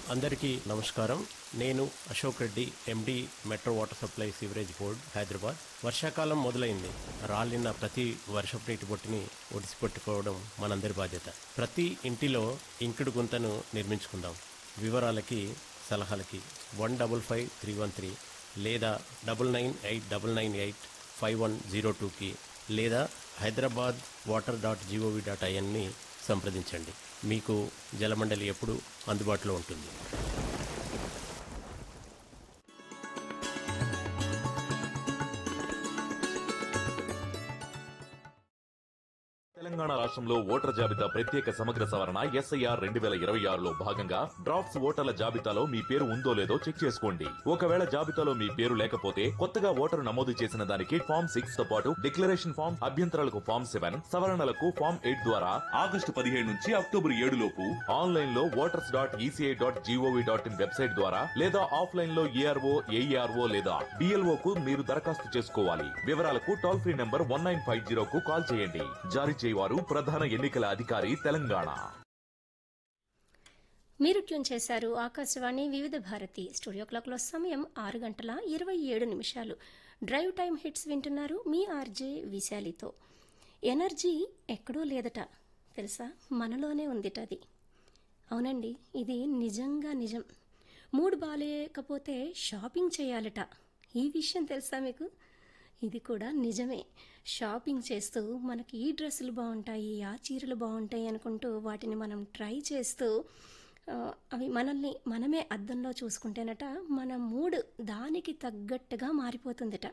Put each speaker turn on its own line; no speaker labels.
అందరికీ నమస్కారం నేను Ashok Reddy MD metro water supply sewerage board Hyderabad వర్షాకాలం మొదలైంది రాలిన ప్రతి వర్షపు నీటి బొట్టుని ఒడిసిపెట్టుకోవడం మనందరి బాధ్యత ప్రతి ఇంటిలో ఇంకుడు గుంతను నిర్మించుకుందాం వివరాలకి సలహాలకి one double five three one three లేదా double nine eight double nine eight five one zero టూకి లేదా Hyderabad water dot GOV dot ఐఎన్ని సంప్రదించండి మీకు జలమండలి ఎప్పుడు అందుబాటులో ఉంటుంది
తెలంగాణ రాష్ట్రంలో ఓటర్ల జాబితా ప్రత్యేక సమగ్ర సవరణ ఎస్ఐఆర్ రెండు వేల ఇరవై ఆరులో భాగంగా డ్రాఫ్ట్స్ ఓటర్ల జాబితాలో మీ పేరు ఉందో లేదో చెక్ చేసుకోండి ఒకవేళ జాబితాలో మీ పేరు లేకపోతే కొత్తగా ఓటరు నమోదు చేసిన దానికి ఫామ్ సిక్స్ తో పాటు డిక్లరేషన్ ఫామ్ అభ్యంతరాలకు ఫామ్ సెవెన్ సవరణలకు ఫామ్ ఎయిట్ ద్వారా ఆగస్టు పదిహేడు నుంచి అక్టోబర్ ఏడు లోపు ఆన్లైన్ లో voters dot ECI dot GOV dot in website ద్వారా లేదా ఆఫ్లైన్ లో ఏఆర్ఓ ఏఈఆర్ఓ లేదా డిఎల్ఓ కు మీరు దరఖాస్తు చేసుకోవాలి వివరాలకు toll free number one nine five zero కు కాల్ చేయండి జారీ చేయవారు ప్రధాన ఎన్నికల అధికారి తెలంగాణ
మీరు ట్యూన్ చేశారు ఆకాశవాణి వివిధ భారతి స్టూడియో క్లాక్లో సమయం ఆరు గంటల ఇరవై ఏడు నిమిషాలు డ్రైవ్ టైం హిట్స్ వింటున్నారు మీ ఆర్జే విశాలితో ఎనర్జీ ఎక్కడో లేదట తెలుసా మనలోనే ఉందిట అది అవునండి ఇది నిజంగా నిజం మూడు బాలేకపోతే షాపింగ్ చేయాలట ఈ విషయం తెలుసా మీకు ఇది కూడా నిజమే షాపింగ్ చేస్తూ మనకి ఈ డ్రెస్సులు బాగుంటాయి ఆ చీరలు బాగుంటాయి అనుకుంటూ వాటిని మనం ట్రై చేస్తూ ఆ, అవి మనల్ని మనమే అద్దంలో చూసుకుంటేనట మన మూడ్ దానికి తగ్గట్టుగా మారిపోతుందట